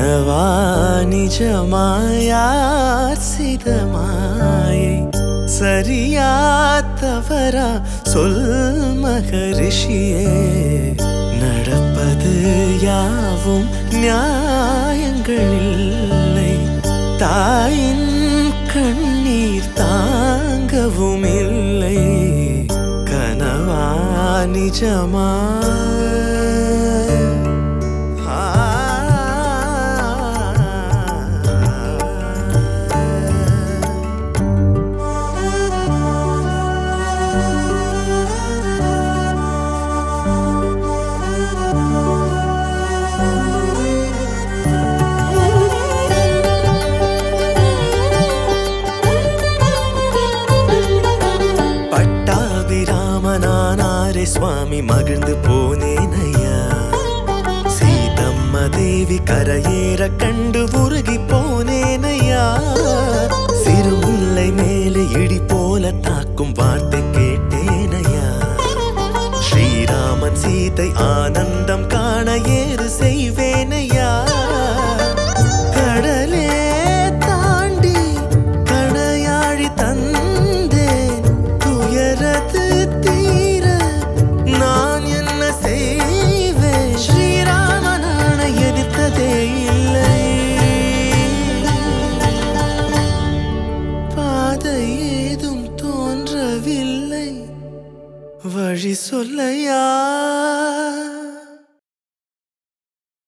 கனவா நிஜமாயார் செய்த மாயை சரியா தவறா சொல் மகரிஷியே நடப்பது யாவும் நியாயங்கள் இல்லை தாயின் கண்ணீர் தாங்கவும் இல்லை கனவா நிஜமா பட்டாபிராமனானாரே சுவாமி மகிழ்ந்து போனேனையா சீதம்ம தேவி கரையேற கண்டு உருகி போனேனையா சிறுமுல்லை மேலே இடி போல தாக்கும் வார்த்தை கேட்டேனையா ஸ்ரீராமன் சீதை ஆனந்தம் காண ஏறு செய்வேனையா கடலே தாண்டி கணையாழி தந்தேன் துயரது தீர நான் என்ன செய்வேன் ஸ்ரீராமனான எதிர்த்ததே இல்லை பாதை ஏதும் தோன்றவில்லை வழி சொல்ல யாரும்